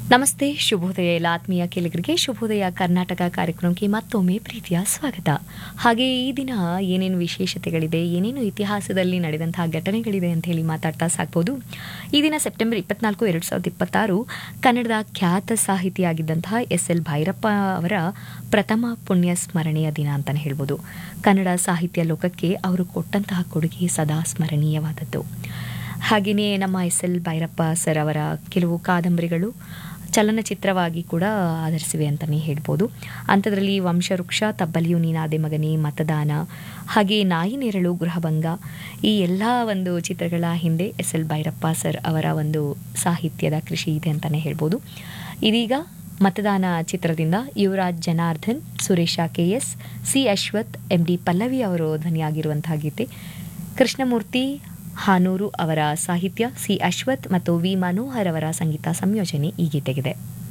ನಮಸ್ತೆ ಶುಭೋದಯ ಎಲ್ಲ ಆತ್ಮೀಯ ಕೇಳಿಗರಿಗೆ ಶುಭೋದಯ ಕರ್ನಾಟಕ ಕಾರ್ಯಕ್ರಮಕ್ಕೆ ಮತ್ತೊಮ್ಮೆ ಪ್ರೀತಿಯ ಸ್ವಾಗತ ಹಾಗೆ ಈ ದಿನ ಏನೇನು ವಿಶೇಷತೆಗಳಿದೆ ಏನೇನು ಇತಿಹಾಸದಲ್ಲಿ ನಡೆದಂತಹ ಘಟನೆಗಳಿದೆ ಅಂತ ಹೇಳಿ ಮಾತಾಡ್ತಾ ಸಾಕ್ಬೋದು ಈ ದಿನ ಸೆಪ್ಟೆಂಬರ್ ಇಪ್ಪತ್ನಾಲ್ಕು ಎರಡು ಸಾವಿರದ ಇಪ್ಪತ್ತಾರು ಕನ್ನಡದ ಖ್ಯಾತ ಸಾಹಿತಿಯಾಗಿದ್ದಂತಹ ಎಸ್ ಎಲ್ ಭೈರಪ್ಪ ಅವರ ಪ್ರಥಮ ಪುಣ್ಯ ಸ್ಮರಣೆಯ ದಿನ ಅಂತಲೇ ಹೇಳ್ಬೋದು ಕನ್ನಡ ಸಾಹಿತ್ಯ ಲೋಕಕ್ಕೆ ಅವರು ಕೊಟ್ಟಂತಹ ಕೊಡುಗೆ ಸದಾ ಸ್ಮರಣೀಯವಾದದ್ದು ಹಾಗೆಯೇ ನಮ್ಮ ಎಸ್ ಎಲ್ ಭೈರಪ್ಪ ಸರ್ ಅವರ ಕೆಲವು ಕಾದಂಬರಿಗಳು ಚಲನಚಿತ್ರವಾಗಿ ಕೂಡ ಆಧರಿಸಿವೆ ಅಂತಲೇ ಹೇಳ್ಬೋದು ಅಂಥದ್ರಲ್ಲಿ ವಂಶವೃಕ್ಷ ತಬ್ಬಲಿಯು ನೀನಾದೆ ಮಗನೇ ಮತದಾನ ಹಾಗೆ ನಾಯಿ ನೆರಳು ಗೃಹಭಂಗ ಈ ಎಲ್ಲ ಒಂದು ಚಿತ್ರಗಳ ಹಿಂದೆ ಎಸ್ ಎಲ್ ಭೈರಪ್ಪ ಸರ್ ಅವರ ಒಂದು ಸಾಹಿತ್ಯದ ಕೃಷಿ ಇದೆ ಅಂತಲೇ ಹೇಳ್ಬೋದು ಇದೀಗ ಮತದಾನ ಚಿತ್ರದಿಂದ Yuvaraj Janardhan Suresh K S C Ashwath M D Pallavi ಅವರು ಧ್ವನಿಯಾಗಿರುವಂತಹ ಗೀತೆ ಕೃಷ್ಣಮೂರ್ತಿ ಹಾನೂರು ಅವರ ಸಾಹಿತ್ಯ ಸಿ ಅಶ್ವಥ್ ಮತ್ತು ವಿ ಮನೋಹರ್ ಅವರ ಸಂಗೀತ ಸಂಯೋಜನೆ ಈ ಗೀತೆಗಿದೆ